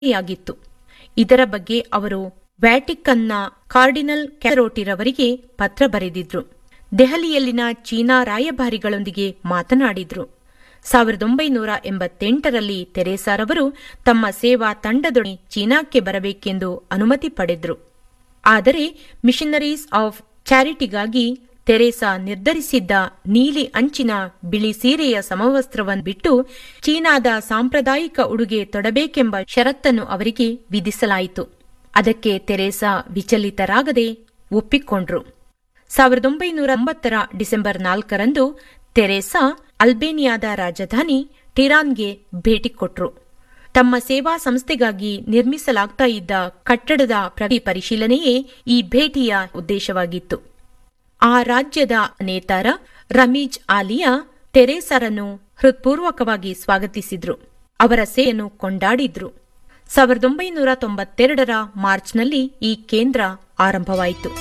ಯಾಗಿತ್ತು ಇದರ ಬಗ್ಗೆ ಅವರು ವ್ಯಾಟಿಕನ್ನ ಕಾರ್ಡಿನಲ್ ಕ್ಯಾರೋಟಿರವರಿಗೆ ಪತ್ರ ಬರೆದಿದ್ರು ದೆಹಲಿಯಲ್ಲಿನ ಚೀನಾ ರಾಯಭಾರಿಗಳೊಂದಿಗೆ ಮಾತನಾಡಿದ್ರು ಸಾವಿರದ ಒಂಬೈನೂರ ಎಂಬತ್ತೆಂಟರಲ್ಲಿ ತೆರೇಸಾರವರು ತಮ್ಮ ಸೇವಾ ತಂಡದೊಡನೆ ಚೀನಾಕ್ಕೆ ಬರಬೇಕೆಂದು ಅನುಮತಿ ಪಡೆದ್ರು ಆದರೆ ಮಿಷನರೀಸ್ ಆಫ್ ಚಾರಿಟಿಗಾಗಿ ತೆರೇಸಾ ನಿರ್ಧರಿಸಿದ್ದ ನೀಲಿ ಅಂಚಿನ ಬಿಳಿ ಸೀರೆಯ ಸಮವಸ್ತ್ರವನ್ನು ಬಿಟ್ಟು ಚೀನಾದ ಸಾಂಪ್ರದಾಯಿಕ ಉಡುಗೆ ತೊಡಬೇಕೆಂಬ ಷರತ್ತನ್ನು ಅವರಿಗೆ ವಿಧಿಸಲಾಯಿತು ಅದಕ್ಕೆ ತೆರೇಸಾ ವಿಚಲಿತರಾಗದೆ ಒಪ್ಪಿಕೊಂಡ್ರು ಸಾವಿರದ ಒಂಬೈನೂರ ಒಂಬತ್ತರ ಡಿಸೆಂಬರ್ ನಾಲ್ಕರಂದು ತೆರೇಸಾ ಅಲ್ಬೇನಿಯಾದ ರಾಜಧಾನಿ ಟಿರಾನ್ಗೆ ಭೇಟಿ ಕೊಟ್ರು ತಮ್ಮ ಸೇವಾ ಸಂಸ್ಥೆಗಾಗಿ ನಿರ್ಮಿಸಲಾಗ್ತಾ ಇದ್ದ ಕಟ್ಟಡದ ಪ್ರಗತಿ ಪರಿಶೀಲನೆಯೇ ಈ ಭೇಟಿಯ ಉದ್ದೇಶವಾಗಿತ್ತು ಆ ರಾಜ್ಯದ ನೇತಾರ ರಮೀಜ್ ಆಲಿಯಾ ತೆರೇಸರನ್ನು ಹೃತ್ಪೂರ್ವಕವಾಗಿ ಸ್ವಾಗತಿಸಿದ್ರು ಅವರ ಸೇವೆಯನ್ನು ಕೊಂಡಾಡಿದ್ರು ಸಾವಿರದ ಒಂಬೈನೂರ ತೊಂಬತ್ತೆರಡರ ಮಾರ್ಚ್ನಲ್ಲಿ ಈ ಕೇಂದ್ರ ಆರಂಭವಾಯಿತು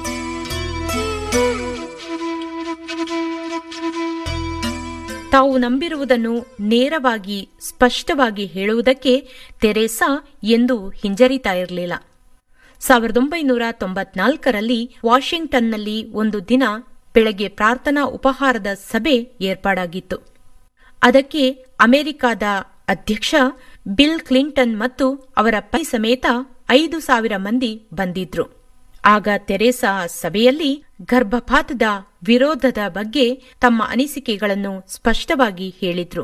ತಾವು ನಂಬಿರುವುದನ್ನು ನೇರವಾಗಿ ಸ್ಪಷ್ಟವಾಗಿ ಹೇಳುವುದಕ್ಕೆ ತೆರೇಸಾ ಎಂದೂ ಹಿಂಜರಿತಾ ಇರಲಿಲ್ಲ ಸಾವಿರದ ಒಂಬೈನೂರ ತೊಂಬತ್ನಾಲ್ಕರಲ್ಲಿ ವಾಷಿಂಗ್ಟನ್ನಲ್ಲಿ ಒಂದು ದಿನ ಬೆಳಗ್ಗೆ ಪ್ರಾರ್ಥನಾ ಉಪಹಾರದ ಸಭೆ ಏರ್ಪಾಡಾಗಿತ್ತು ಅದಕ್ಕೆ ಅಮೆರಿಕಾದ ಅಧ್ಯಕ್ಷ ಬಿಲ್ ಕ್ಲಿಂಟನ್ ಮತ್ತು ಅವರ ಪೈ ಸಮೇತ ಐದು ಸಾವಿರ ಮಂದಿ ಬಂದಿದ್ರು ಆಗ ತೆರೇಸಾ ಸಭೆಯಲ್ಲಿ ಗರ್ಭಪಾತದ ವಿರೋಧದ ಬಗ್ಗೆ ತಮ್ಮ ಅನಿಸಿಕೆಗಳನ್ನು ಸ್ಪಷ್ಟವಾಗಿ ಹೇಳಿದ್ರು